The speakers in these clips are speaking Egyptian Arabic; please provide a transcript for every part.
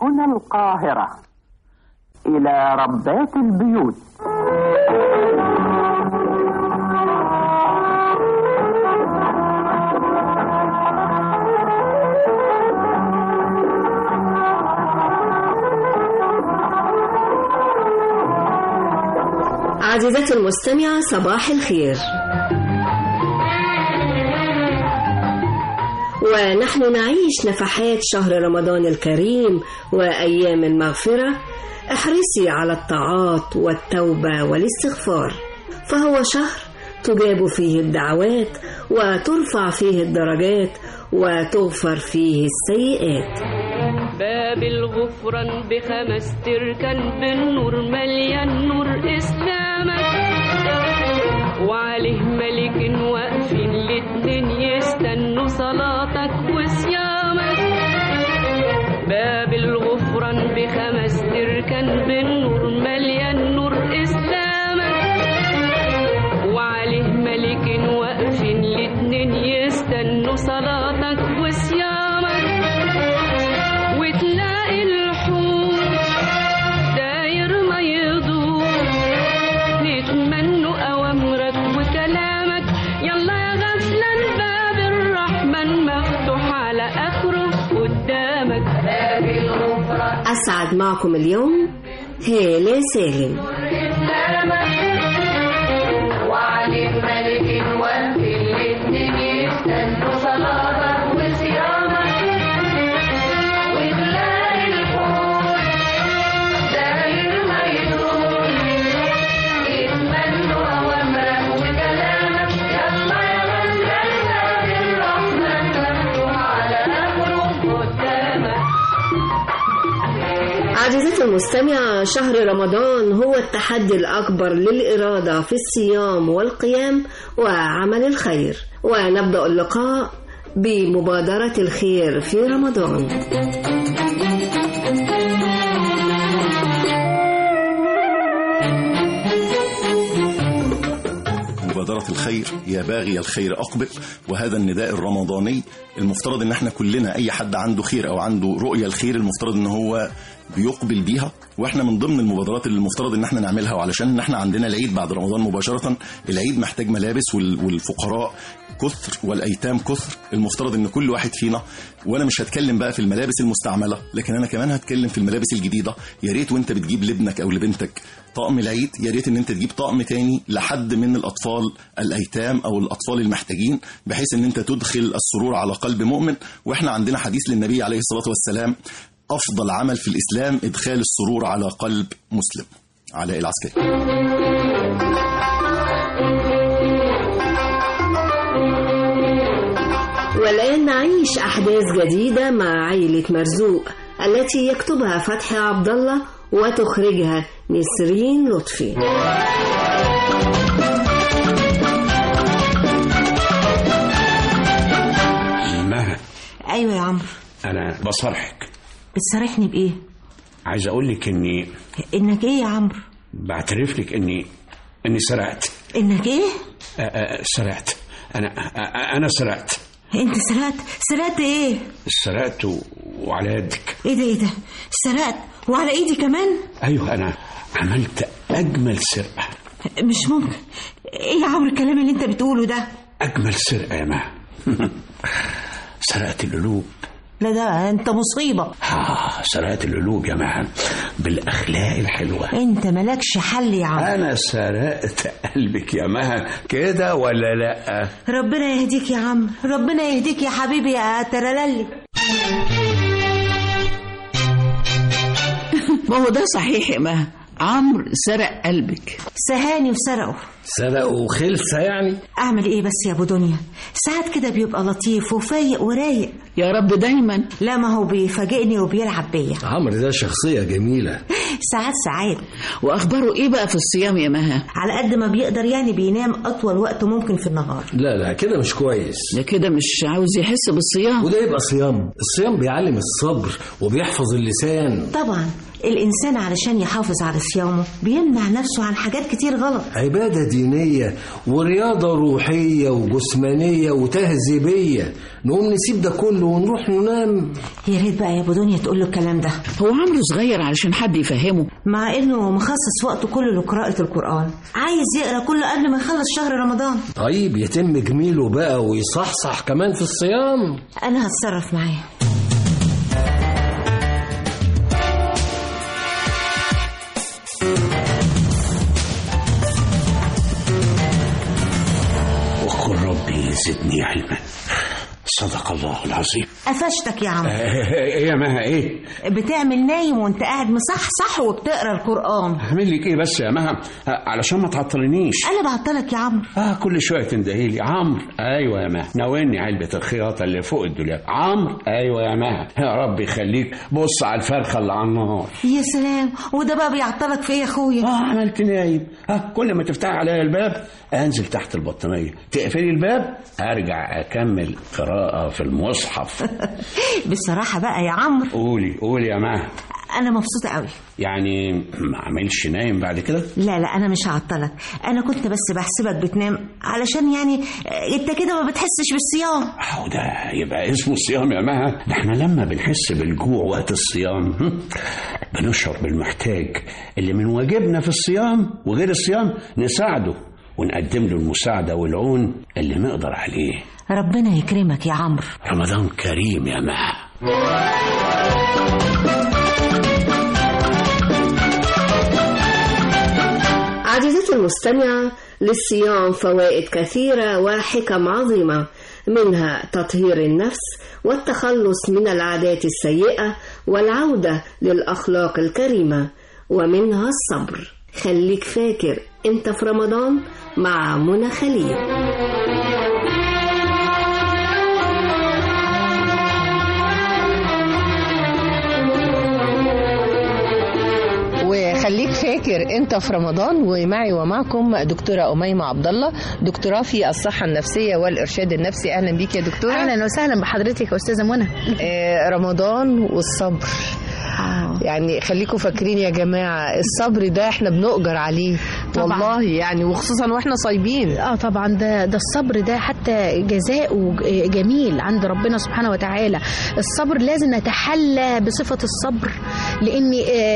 هنا القاهرة إلى ربات البيوت عزيزتي المستمعة صباح الخير ونحن نعيش نفحات شهر رمضان الكريم وأيام المغفرة احرصي على الطاعات والتوبة والاستغفار فهو شهر تجاب فيه الدعوات وترفع فيه الدرجات وتغفر فيه السيئات باب الغفران بخمس تركن بالنور مليان نور اسلامك وعليه ملك واقفين الاتنين يستنوا صلاتك وصيامك باب الغفران بخمس تركن بالنور مليان نور اسلامك وعليه ملك واقفين الاتنين يستنوا صلاتك وصيامك وتلاقي الحوت داير ما يدور نتمنوا أوامرك وكلامك يلا يا غفلان باب الرحمن مفتوح على آخره قدامك باب الغفران أسعد معكم اليوم هالة سالم وعلي ملك وفي الاتنين يستنوا صلاتك وصيامك وتلاقي الحوت داير ما يدور يتمنوا أوامرك وكلامك يلا يا غزال باب الرحمن مفتوح على آخره قدامك عزيزتي المستمعة شهر رمضان هو التحدي الأكبر للإرادة في الصيام والقيام وعمل الخير ونبدأ اللقاء بمبادرة الخير في رمضان مبادرة الخير يا باغي الخير أقبل وهذا النداء الرمضاني المفترض ان احنا كلنا اي حد عنده خير او عنده رؤية الخير المفترض ان هو بيقبل بيها واحنا من ضمن المبادرات اللي المفترض ان احنا نعملها وعلشان ان احنا عندنا العيد بعد رمضان مباشرة العيد محتاج ملابس وال- والفقراء كثر والايتام كثر المفترض ان كل واحد فينا وانا مش هتكلم بقى في الملابس المستعمله لكن انا كمان هتكلم في الملابس الجديده يا ريت وانت بتجيب لابنك او لبنتك طقم العيد يا ريت ان انت تجيب طقم تاني لحد من الاطفال الايتام او الاطفال المحتاجين بحيث ان انت تدخل السرور على قلب مؤمن واحنا عندنا حديث للنبي عليه الصلاه والسلام افضل عمل في الاسلام ادخال السرور على قلب مسلم علاء العسكري والآن نعيش أحداث جديدة مع عائلة مرزوق التي يكتبها فتحي عبد الله وتخرجها نسرين لطفي مها ايوه يا عمرو انا بصرحك بتصارحني بايه عايز اقول لك اني انك ايه يا عمرو بعترف لك اني اني سرقت انك ايه أ- أ- سرقت انا أ- انا سرقت انت سرقت سرقت ايه سرقت و... وعلى يدك ايه ده ايه ده سرقت وعلى ايدي كمان ايوه انا عملت اجمل سرقه مش ممكن ايه يا عمرو الكلام اللي انت بتقوله ده اجمل سرقه يا مها سرقت القلوب لا ده انت مصيبه آه سرقت القلوب يا مها بالاخلاق الحلوه انت مالكش حل يا عمرو انا سرقت قلبك يا مها كده ولا لا ربنا يهديك يا عم ربنا يهديك يا حبيبي يا ترللي ما هو ده صحيح يا مها عمرو سرق قلبك سهاني وسرقه سرقوا خلسة يعني اعمل ايه بس يا ابو دنيا ساعات كده بيبقى لطيف وفايق ورايق يا رب دايما لا ما هو بيفاجئني وبيلعب بيا عمرو ده شخصية جميلة ساعات ساعات واخباره ايه بقى في الصيام يا مها على قد ما بيقدر يعني بينام اطول وقت ممكن في النهار لا لا كده مش كويس ده كده مش عاوز يحس بالصيام وده يبقى صيام الصيام بيعلم الصبر وبيحفظ اللسان طبعا الانسان علشان يحافظ على صيامه بيمنع نفسه عن حاجات كتير غلط عبادة دينية ورياضة روحية وجسمانية وتهذيبية نقوم نسيب ده كله ونروح ننام يا ريت بقى يا ابو دنيا تقول له الكلام ده هو عمرو صغير علشان حد يفهمه مع انه مخصص وقته كله لقراءة القرآن عايز يقرا كله قبل ما يخلص شهر رمضان طيب يتم جميله بقى ويصحصح كمان في الصيام انا هتصرف معاه وقل ربي زدني علما صدق الله العظيم قفشتك يا عم ايه يا مها ايه بتعمل نايم وانت قاعد مصحصح وبتقرا القرآن اعمل لك ايه بس يا مها علشان ما تعطلنيش انا بعطلك يا عم اه كل شويه تندهي لي عمرو ايوه يا مها ناولني علبه الخياطه اللي فوق الدولاب عمرو ايوه يا مها يا رب يخليك بص على الفرخه اللي على النار يا سلام وده بقى بيعطلك في ايه يا اخويا اه عملت نايم اه كل ما تفتح عليا الباب انزل تحت البطانيه تقفلي الباب ارجع اكمل قراءه في المصحف بصراحة بقى يا عمرو قولي قولي يا مها انا مبسوطة قوي يعني ما اعملش نايم بعد كده لا لا انا مش هعطلك انا كنت بس بحسبك بتنام علشان يعني آه، انت كده ما بتحسش بالصيام اهو ده يبقى اسمه الصيام يا مها ده احنا لما بنحس بالجوع وقت الصيام هم، بنشعر بالمحتاج اللي من واجبنا في الصيام وغير الصيام نساعده ونقدم له المساعدة والعون اللي نقدر عليه ربنا يكرمك يا عمرو رمضان كريم يا مها عزيزتي المستمعة للصيام فوائد كثيرة وحكم عظيمة منها تطهير النفس والتخلص من العادات السيئة والعودة للأخلاق الكريمة ومنها الصبر خليك فاكر انت في رمضان مع منى خليل وخليك فاكر انت في رمضان ومعي ومعكم دكتوره اميمه عبد الله دكتوراه في الصحه النفسيه والارشاد النفسي اهلا بيك يا دكتوره اهلا وسهلا بحضرتك يا استاذه منى آه، رمضان والصبر يعني خليكم فاكرين يا جماعه الصبر ده احنا بنؤجر عليه طبعاً. والله يعني وخصوصا واحنا صايبين اه طبعا ده ده الصبر ده حتى جزاؤه ج- جميل عند ربنا سبحانه وتعالى الصبر لازم نتحلى بصفة الصبر لان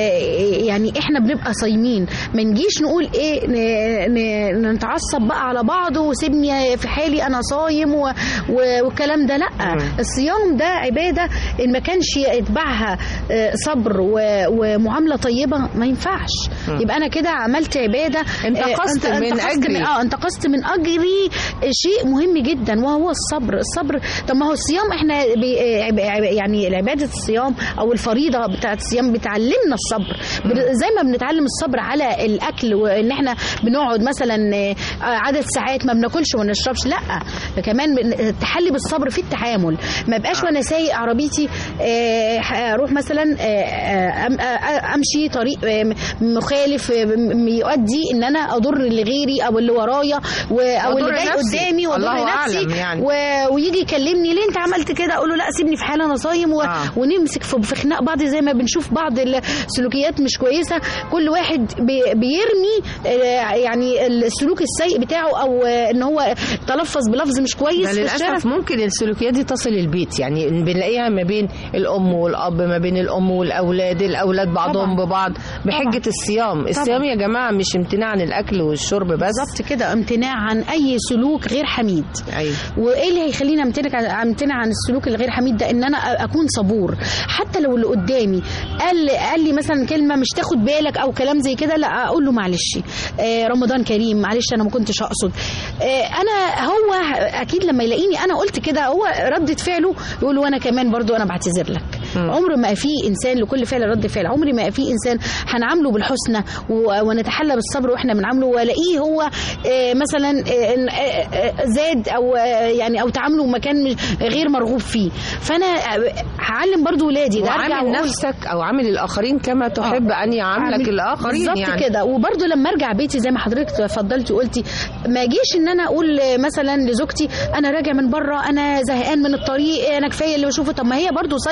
آه، يعني احنا بنبقى صايمين ما نجيش نقول ايه ن- ن- نتعصب بقى على بعض وسيبني في حالي انا صايم و- و- والكلام ده لا الصيام ده عبادة ان ما كانش يتبعها آه، صبر و- ومعاملة طيبة ما ينفعش يبقى انا كده عملت عبادة انتقصت آه، من انتقصت أجري. من اه انتقصت من اجري شيء مهم جدا وهو الصبر الصبر طب ما هو الصيام احنا بي عب- عب- يعني عباده الصيام او الفريضه بتاعه الصيام بتعلمنا الصبر بن- زي ما بنتعلم الصبر على الاكل وان احنا بنقعد مثلا آه، عدد ساعات ما بناكلش وما نشربش لا كمان بن- التحلي بالصبر في التعامل ما بقاش وانا سايق عربيتي آه، اروح مثلا آه، آه، أم- آه، امشي طريق آه، م- مخالف آه، م- يؤدي ان انا اضر اللي غيري او اللي ورايا و- او وأضر اللي جاي نفسي. قدامي واضر الله نفسي أعلم يعني. و... ويجي يكلمني ليه انت عملت كده اقول له لا سيبني في حالي انا صايم و... آه. ونمسك في في خناق بعض زي ما بنشوف بعض السلوكيات مش كويسه كل واحد بي... بيرمي آه، يعني السلوك السيء بتاعه او آه، ان هو تلفظ بلفظ مش كويس ده في الشارع للاسف ممكن السلوكيات دي تصل البيت يعني بنلاقيها ما بين الام والاب ما بين الام والاولاد الاولاد بعضهم طبعاً. ببعض بحجه الصيام الصيام يا جماعه مش امتناع عن الاكل والشرب بس بالظبط كده امتناع عن اي سلوك غير حميد ايوه وايه اللي هيخليني امتنع عن امتنع عن السلوك الغير حميد ده ان انا أ- اكون صبور حتى لو اللي قدامي قال قال لي مثلا كلمه مش تاخد بالك او كلام زي كده لا اقول له معلش آه رمضان كريم معلش انا ما كنتش اقصد آه انا هو اكيد لما يلاقيني انا قلت كده هو ردة فعله يقول وانا كمان برضو انا بعتذر لك عمر ما في انسان لكل فعل رد فعل عمري ما في انسان هنعامله بالحسنى و- ونتحلى بالصبر واحنا بنعامله والاقيه هو آه، مثلا آه، آه، آه، زاد او آه، يعني او تعامله مكان مش- غير مرغوب فيه فانا آه، هعلم برضو ولادي ده ارجع وعامل واقول نفسك او عامل الاخرين كما تحب ان يعاملك أعمل- الاخرين بالظبط يعني كده وبرده لما ارجع بيتي زي ما حضرتك تفضلتي وقلتي ما اجيش ان انا اقول مثلا لزوجتي انا راجع من بره انا زهقان من الطريق انا كفايه اللي بشوفه طب ما هي برده صايمه زيك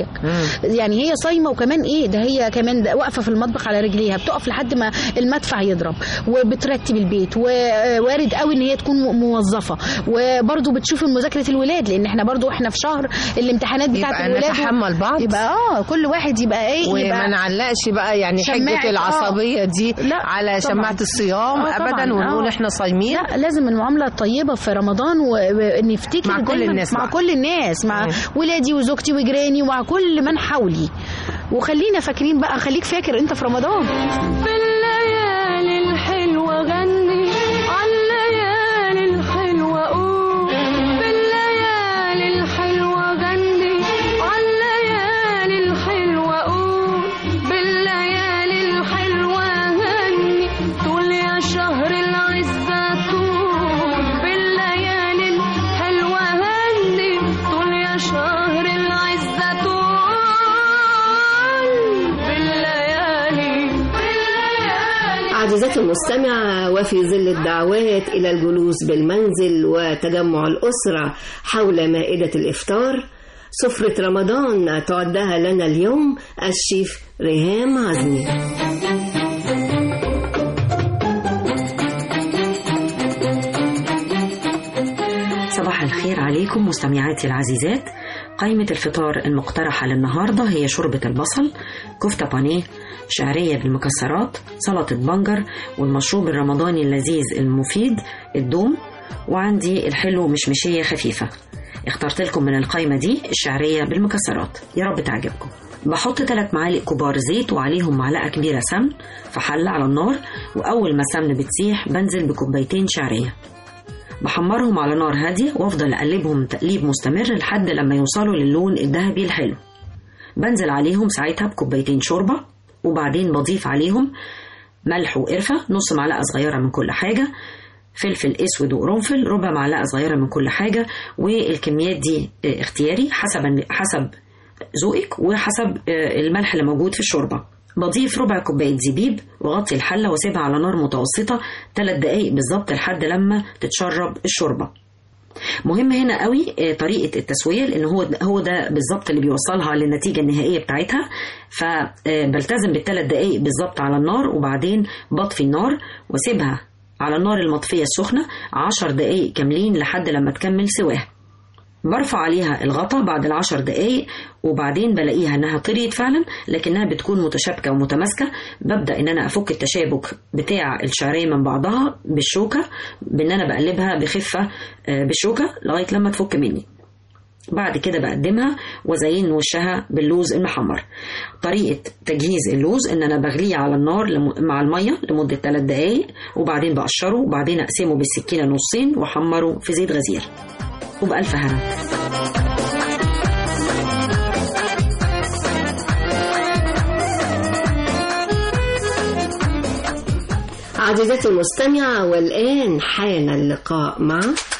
زيك يعني هي صايمه وكمان ايه ده هي كمان ده واقفه في المطبخ على رجليها بتقف لحد ما المدفع يضرب وبترتب البيت ووارد قوي ان هي تكون م- موظفه وبرده بتشوف مذاكره الولاد لان احنا برده احنا في شهر الامتحانات بتاعت يبقى الولاد نتحمل بعض يبقى اه كل واحد يبقى ايه وما يبقى نعلقش بقى يعني شماعة، حجة العصبية دي لا، على طبعاً. شماعة الصيام آه، طبعاً، أبدا ونقول آه. احنا صايمين لا لازم المعامله الطيبه في رمضان ونفتكر مع كل دايماً- الناس مع بقى. كل الناس مع ولادي وزوجتي وجيراني ومع كل من حولي وخلينا فاكرين بقى خليك فاكر انت في رمضان في الليالي الحلوة غني عالليالي الحلوة قول في الليالي الحلوة غني عالليالي الحلوة قول بالليالي الحلوة غني طول يا شهر العزة طول بالليالي الحلوة غني طول يا شهر العزة طول بالليالي بالليالي عزيزتي المستمعة وفي ظل الدعوات إلى الجلوس بالمنزل وتجمع الأسرة حول مائدة الإفطار سفرة رمضان تعدها لنا اليوم الشيف ريهام عزمي صباح الخير عليكم مستمعاتي العزيزات قائمة الفطار المقترحة للنهاردة هي شوربة البصل كفتة بانيه شعرية بالمكسرات سلطة بنجر والمشروب الرمضاني اللذيذ المفيد الدوم وعندي الحلو مشمشية خفيفة اخترت لكم من القائمة دي الشعرية بالمكسرات يا رب تعجبكم بحط 3 معالق كبار زيت وعليهم معلقة كبيرة سمن في حلة على النار وأول ما السمن بتسيح بنزل بكوبايتين شعرية بحمرهم على نار هادية وافضل اقلبهم تقليب مستمر لحد لما يوصلوا للون الذهبي الحلو بنزل عليهم ساعتها بكوبايتين شوربة وبعدين بضيف عليهم ملح وقرفة نص معلقة صغيرة من كل حاجة فلفل اسود وقرنفل ربع معلقة صغيرة من كل حاجة والكميات دي اه، اختياري حسب حسب ذوقك وحسب اه، الملح اللي موجود في الشوربة بضيف ربع كوباية زبيب وغطي الحلة واسيبها على نار متوسطة 3 دقايق بالظبط لحد لما تتشرب الشوربة مهم هنا قوي آه، طريقة التسوية لأن هو هو ده بالظبط اللي بيوصلها للنتيجة النهائية بتاعتها فبلتزم بالثلاث دقايق بالظبط على النار وبعدين بطفي النار واسيبها على النار المطفية السخنة عشر دقايق كاملين لحد لما تكمل سواها برفع عليها الغطا بعد العشر دقايق وبعدين بلاقيها انها طريت فعلا لكنها بتكون متشابكه ومتماسكه ببدا ان انا افك التشابك بتاع الشعريه من بعضها بالشوكه بان انا بقلبها بخفه آه، بالشوكه لغايه لما تفك مني بعد كده بقدمها وزين وشها باللوز المحمر طريقة تجهيز اللوز ان انا بغليه على النار لم- مع المية لمدة 3 دقايق وبعدين بقشره وبعدين اقسمه بالسكينة نصين واحمره في زيت غزير وبألف هنا عزيزتي المستمعة والآن حان اللقاء مع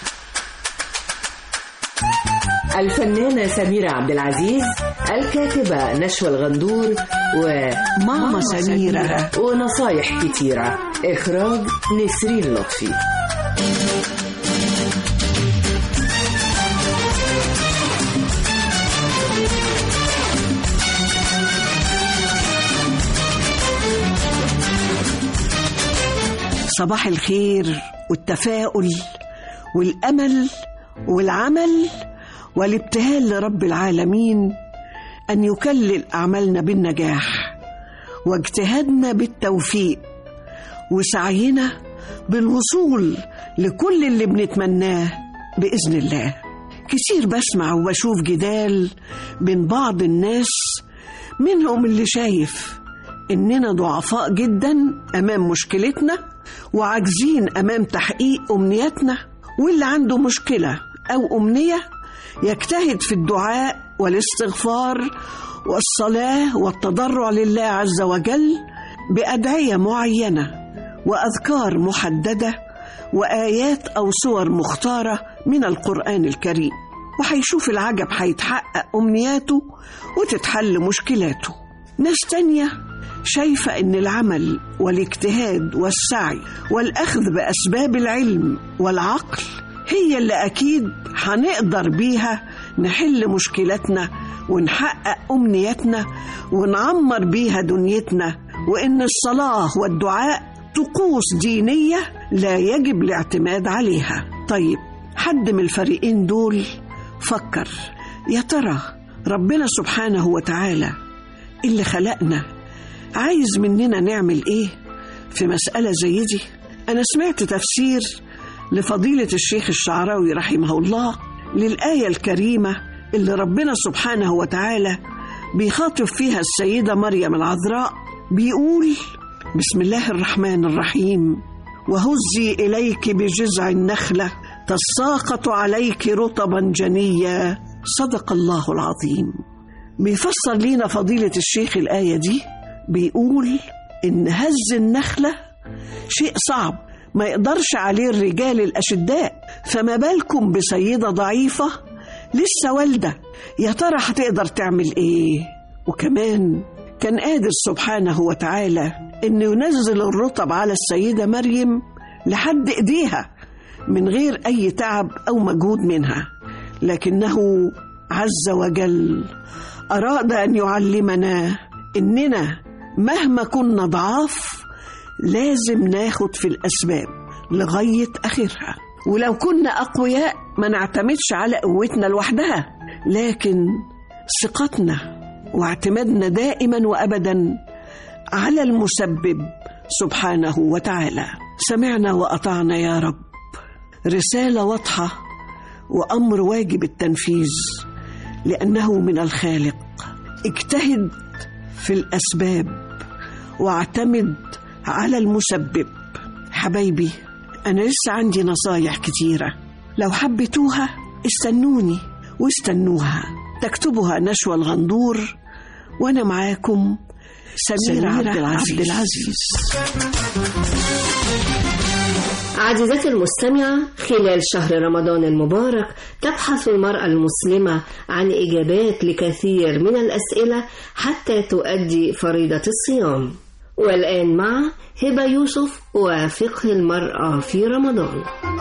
الفنانة سميرة عبد العزيز الكاتبة نشوى الغندور وماما سميرة. ونصايح كتيرة إخراج نسرين لطفي صباح الخير والتفاؤل والامل والعمل والابتهال لرب العالمين ان يكلل اعمالنا بالنجاح واجتهادنا بالتوفيق وسعينا بالوصول لكل اللي بنتمناه باذن الله كتير بسمع وبشوف جدال بين بعض الناس منهم اللي شايف إننا ضعفاء جدا أمام مشكلتنا وعاجزين أمام تحقيق أمنياتنا واللي عنده مشكلة أو أمنية يجتهد في الدعاء والاستغفار والصلاة والتضرع لله عز وجل بأدعية معينة وأذكار محددة وآيات أو صور مختارة من القرآن الكريم وهيشوف العجب هيتحقق أمنياته وتتحل مشكلاته ناس تانية شايفة إن العمل والاجتهاد والسعي والأخذ بأسباب العلم والعقل هي اللي أكيد هنقدر بيها نحل مشكلاتنا ونحقق أمنيتنا ونعمر بيها دنيتنا وإن الصلاة والدعاء طقوس دينية لا يجب الاعتماد عليها طيب حد من الفريقين دول فكر يا ترى ربنا سبحانه وتعالى اللي خلقنا عايز مننا نعمل ايه في مسألة زي دي أنا سمعت تفسير لفضيلة الشيخ الشعراوي رحمه الله للآية الكريمة اللي ربنا سبحانه وتعالى بيخاطب فيها السيدة مريم العذراء بيقول بسم الله الرحمن الرحيم وهزي إليك بجذع النخلة تساقط عليك رطبا جنيا صدق الله العظيم بيفسر لينا فضيلة الشيخ الآية دي بيقول إن هز النخلة شيء صعب ما يقدرش عليه الرجال الأشداء فما بالكم بسيدة ضعيفة لسه والدة يا ترى هتقدر تعمل إيه وكمان كان قادر سبحانه وتعالى إنه ينزل الرطب على السيدة مريم لحد إيديها من غير أي تعب أو مجهود منها لكنه عز وجل أراد أن يعلمنا إننا مهما كنا ضعاف لازم ناخد في الأسباب لغاية آخرها ولو كنا أقوياء ما نعتمدش على قوتنا لوحدها لكن ثقتنا واعتمادنا دائما وأبدا على المسبب سبحانه وتعالى سمعنا وأطعنا يا رب رسالة واضحة وأمر واجب التنفيذ لأنه من الخالق اجتهد في الأسباب واعتمد على المسبب حبايبي أنا لسه عندي نصايح كتيرة لو حبيتوها استنوني واستنوها تكتبها نشوى الغندور وأنا معاكم سميرة, سميرة عبد العزيز, عبد العزيز. عزيزتي المستمعة خلال شهر رمضان المبارك تبحث المرأة المسلمة عن إجابات لكثير من الأسئلة حتى تؤدي فريضة الصيام والآن مع هبة يوسف وفقه المرأة في رمضان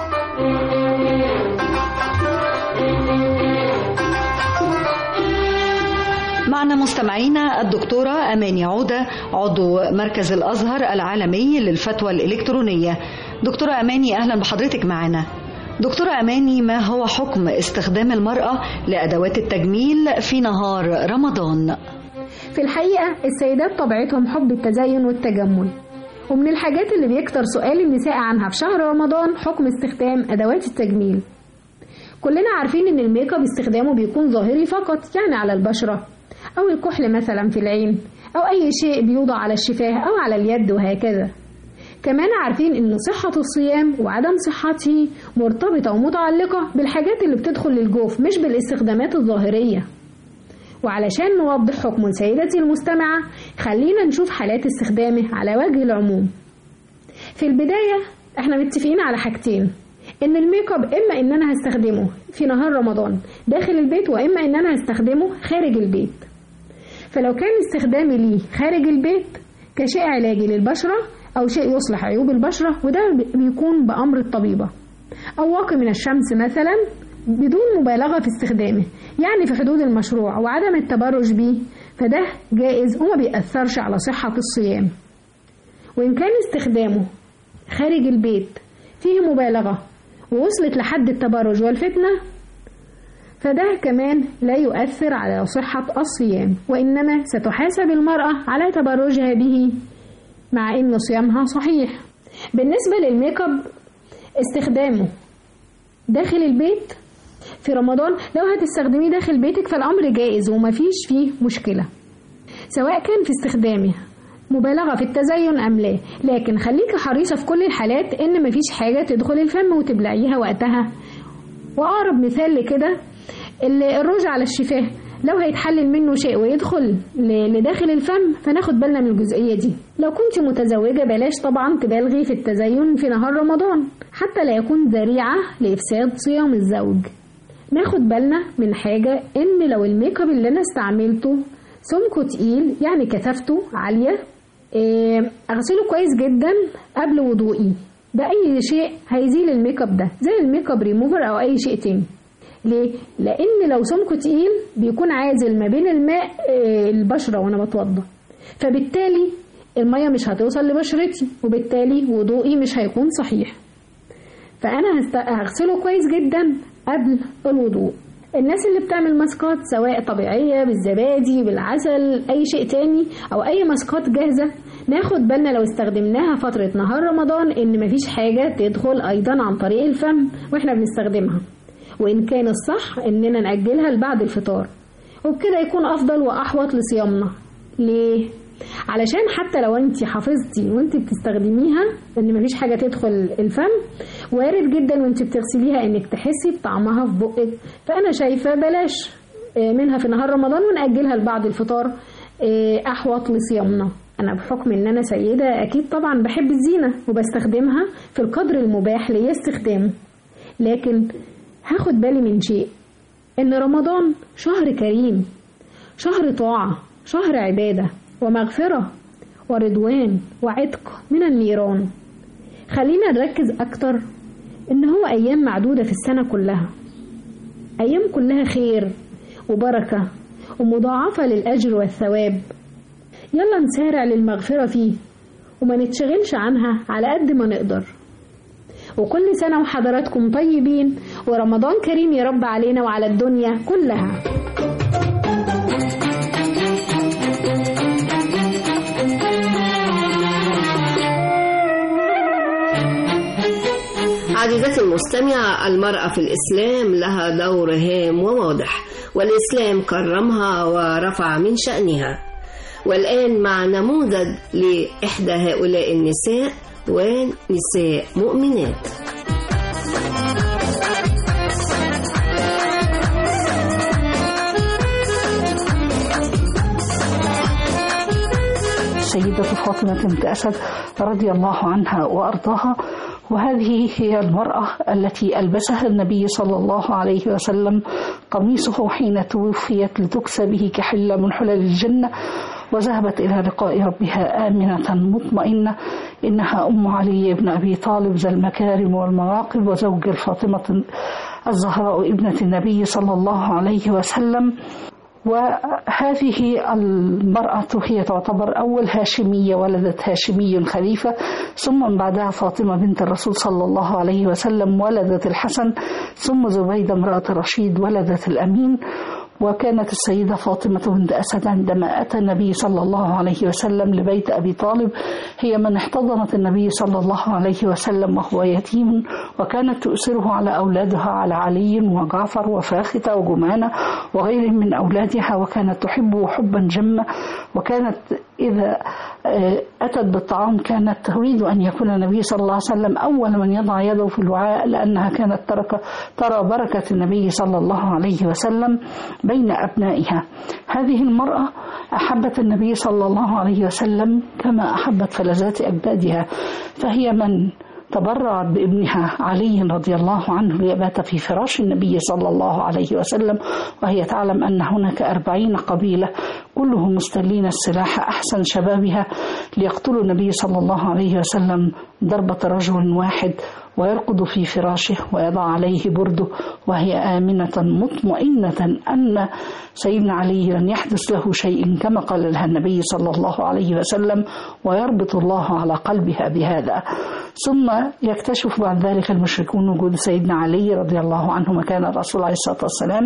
معنا مستمعينا الدكتورة أماني عودة عضو مركز الأزهر العالمي للفتوى الإلكترونية دكتورة أماني أهلا بحضرتك معنا دكتورة أماني ما هو حكم استخدام المرأة لأدوات التجميل في نهار رمضان؟ في الحقيقة السيدات طبيعتهم حب التزين والتجمل ومن الحاجات اللي بيكتر سؤال النساء عنها في شهر رمضان حكم استخدام أدوات التجميل كلنا عارفين ان الميك اب استخدامه بيكون ظاهري فقط يعني على البشرة أو الكحل مثلا في العين أو أي شيء بيوضع على الشفاه أو على اليد وهكذا كمان عارفين ان صحة الصيام وعدم صحته مرتبطة ومتعلقة بالحاجات اللي بتدخل للجوف مش بالاستخدامات الظاهرية وعلشان نوضح حكم سيدتي المستمعة خلينا نشوف حالات استخدامه على وجه العموم في البداية احنا متفقين على حاجتين ان الميك اب اما ان انا هستخدمه في نهار رمضان داخل البيت واما ان انا هستخدمه خارج البيت فلو كان استخدامي ليه خارج البيت كشيء علاجي للبشرة أو شيء يصلح عيوب البشرة وده بيكون بأمر الطبيبة أو واقي من الشمس مثلا بدون مبالغة في استخدامه يعني في حدود المشروع وعدم التبرج بيه فده جائز وما بيأثرش على صحة الصيام وإن كان استخدامه خارج البيت فيه مبالغة ووصلت لحد التبرج والفتنة فده كمان لا يؤثر على صحة الصيام وإنما ستحاسب المرأة على تبرجها به مع إن صيامها صحيح بالنسبة للميك اب استخدامه داخل البيت في رمضان لو هتستخدميه داخل بيتك فالأمر جائز ومفيش فيه مشكلة سواء كان في استخدامه مبالغة في التزين أم لا لكن خليكي حريصة في كل الحالات إن مفيش حاجة تدخل الفم وتبلعيها وقتها وأقرب مثال لكده الروج على الشفاه لو هيتحلل منه شيء ويدخل لداخل الفم فناخد بالنا من الجزئية دي لو كنت متزوجة بلاش طبعا تبالغي في التزين في نهار رمضان حتى لا يكون ذريعة لإفساد صيام الزوج ناخد بالنا من حاجة إن لو الميك اب اللي أنا استعملته سمكه تقيل يعني كثافته عالية أغسله كويس جدا قبل وضوئي ده أي شيء هيزيل الميك اب ده زي الميك اب ريموفر أو أي شيء تاني ليه؟ لأن لو سمكه تقيل بيكون عازل ما بين الماء آه، البشرة وأنا بتوضى فبالتالي المية مش هتوصل لبشرتي وبالتالي وضوئي مش هيكون صحيح فأنا هست- هغسله كويس جدا قبل الوضوء الناس اللي بتعمل ماسكات سواء طبيعية بالزبادي بالعسل أي شيء تاني أو أي ماسكات جاهزة ناخد بالنا لو استخدمناها فترة نهار رمضان إن مفيش حاجة تدخل أيضا عن طريق الفم وإحنا بنستخدمها وإن كان الصح إننا نأجلها لبعد الفطار وبكده يكون أفضل وأحوط لصيامنا ليه؟ علشان حتى لو انت حافظتي وانت بتستخدميها ان مفيش حاجه تدخل الفم وارد جدا وانت بتغسليها انك تحسي بطعمها في بقك فانا شايفه بلاش آه، منها في نهار رمضان ونأجلها لبعد الفطار آه، احوط لصيامنا انا بحكم ان انا سيده اكيد طبعا بحب الزينه وبستخدمها في القدر المباح ليا استخدامه لكن هاخد بالي من شيء ان رمضان شهر كريم شهر طاعه شهر عباده ومغفره ورضوان وعتق من النيران خلينا نركز اكتر ان هو ايام معدوده في السنه كلها ايام كلها خير وبركه ومضاعفه للاجر والثواب يلا نسارع للمغفره فيه وما نتشغلش عنها على قد ما نقدر وكل سنه وحضراتكم طيبين ورمضان كريم يا رب علينا وعلى الدنيا كلها عزيزتي المستمعة المرأة في الإسلام لها دور هام وواضح والإسلام كرمها ورفع من شأنها والآن مع نموذج لإحدى هؤلاء النساء ونساء مؤمنات السيدة فاطمة بنت أسد رضي الله عنها وأرضاها وهذه هي المرأة التي ألبسها النبي صلى الله عليه وسلم قميصه حين توفيت لتكسى به كحلة من حلل الجنة وذهبت إلى لقاء ربها آمنة مطمئنة إنها أم علي بن أبي طالب ذا المكارم والمواقب وزوج الفاطمة الزهراء ابنة النبي صلى الله عليه وسلم وهذه المرأة هي تعتبر أول هاشمية ولدت هاشمي خليفة ثم من بعدها فاطمة بنت الرسول صلى الله عليه وسلم ولدت الحسن ثم زبيدة امرأة رشيد ولدت الأمين وكانت السيدة فاطمة بنت أسد عندما أتى النبي صلى الله عليه وسلم لبيت أبي طالب هي من احتضنت النبي صلى الله عليه وسلم وهو يتيم وكانت تؤثره على أولادها على علي وجعفر وفاخته وجمانة وغيرهم من أولادها وكانت تحبه حبا جما وكانت إذا أتت بالطعام كانت تريد أن يكون النبي صلى الله عليه وسلم أول من يضع يده في الوعاء لأنها كانت ترك ترى بركة النبي صلى الله عليه وسلم بين أبنائها هذه المرأة أحبت النبي صلى الله عليه وسلم كما أحبت فلذات أجدادها فهي من تبرعت بابنها علي رضي الله عنه ليبات في فراش النبي صلى الله عليه وسلم وهي تعلم أن هناك أربعين قبيلة كلهم مستلين السلاح أحسن شبابها ليقتلوا النبي صلى الله عليه وسلم ضربة رجل واحد ويرقد في فراشه ويضع عليه برده وهي آمنة مطمئنة أن سيدنا علي لن يحدث له شيء كما قال لها النبي صلى الله عليه وسلم ويربط الله على قلبها بهذا ثم يكتشف بعد ذلك المشركون وجود سيدنا علي رضي الله عنه مكان الرسول عليه الصلاة والسلام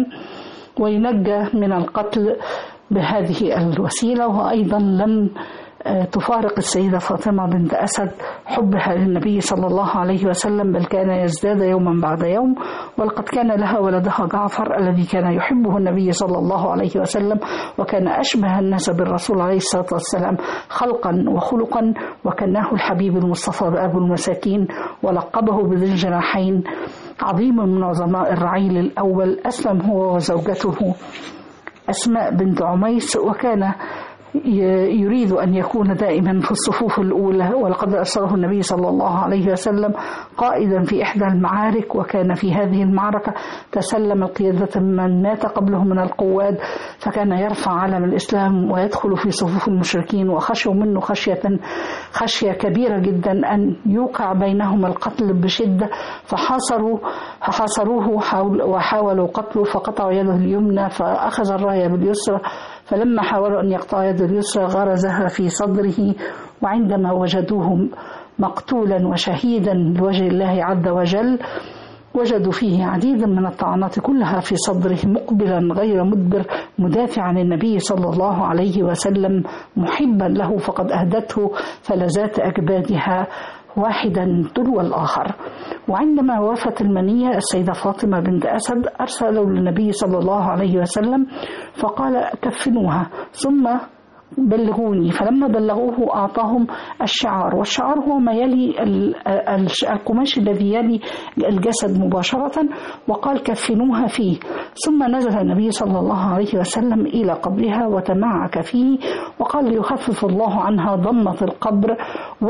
وينجى من القتل بهذه الوسيلة وأيضا لم تفارق السيدة فاطمة بنت أسد حبها للنبي صلى الله عليه وسلم بل كان يزداد يوما بعد يوم ولقد كان لها ولدها جعفر الذي كان يحبه النبي صلى الله عليه وسلم وكان أشبه الناس بالرسول عليه الصلاة والسلام خلقا وخلقا وكناه الحبيب المصطفى بأبو المساكين ولقبه بذي الجناحين عظيم من عظماء الرعيل الأول أسلم هو وزوجته أسماء بنت عميس وكان ي- يريد أن يكون دائما في الصفوف الأولى ولقد أرسله النبي صلى الله عليه وسلم قائدا في إحدى المعارك وكان في هذه المعركة تسلم القيادة من مات قبله من القواد فكان يرفع علم الإسلام ويدخل في صفوف المشركين وخشوا منه خشية خشية كبيرة جدا أن يوقع بينهم القتل بشدة فحاصروا فحاصروه حاول- وحاولوا قتله فقطعوا يده اليمنى فأخذ الراية باليسرى فلما حاولوا أن يقطعوا يده اليسرى غرزها في صدره وعندما وجدوه مقتولا وشهيدا لوجه الله عز وجل وجدوا فيه عديدا من الطعنات كلها في صدره مقبلا غير مدبر مدافع عن النبي صلى الله عليه وسلم محبا له فقد أهدته فلذات أكبادها واحدا تلو الآخر وعندما وافت المنية السيدة فاطمة بنت أسد أرسلوا للنبي صلى الله عليه وسلم فقال كفنوها ثم بلغوني فلما بلغوه أعطاهم الشعار والشعار هو ما يلي ال- ال- القماش الذي يلي الجسد مباشرة وقال كفنوها فيه ثم نزل النبي صلى الله عليه وسلم إلى قبرها وتمعك فيه وقال ليخفف الله عنها ضمة القبر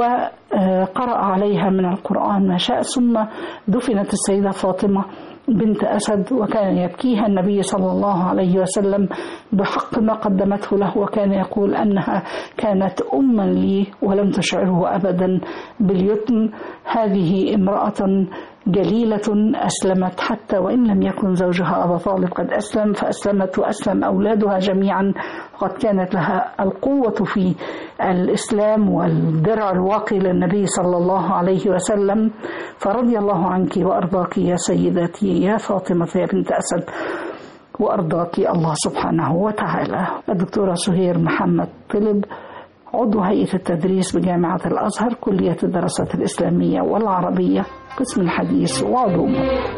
وقرأ عليها من القرآن ما شاء ثم دفنت السيدة فاطمة بنت أسد وكان يبكيها النبي صلى الله عليه وسلم بحق ما قدمته له وكان يقول أنها كانت أما لي ولم تشعره أبدا باليتم هذه امرأة جليلة أسلمت حتى وإن لم يكن زوجها أبا طالب قد أسلم فأسلمت وأسلم أولادها جميعا وقد كانت لها القوة في الإسلام والدرع الواقي للنبي صلى الله عليه وسلم فرضي الله عنك وأرضاك يا سيدتي يا فاطمة يا بنت أسد وأرضاك الله سبحانه وتعالى الدكتورة سهير محمد طلب عضو هيئة التدريس بجامعة الأزهر كلية الدراسات الإسلامية والعربية قسم الحديث وعلوم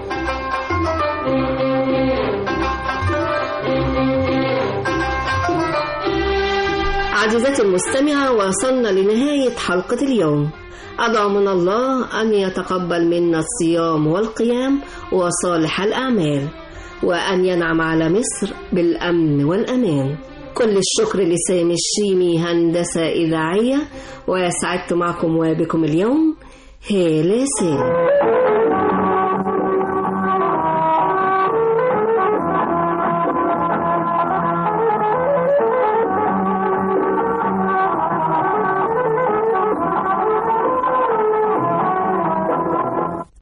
عزيزتي المستمعة وصلنا لنهاية حلقة اليوم أدعو من الله أن يتقبل منا الصيام والقيام وصالح الأعمال وأن ينعم على مصر بالأمن والأمان كل الشكر لسامي الشيمي هندسة إذاعية وسعدت معكم وبكم اليوم هالة سامي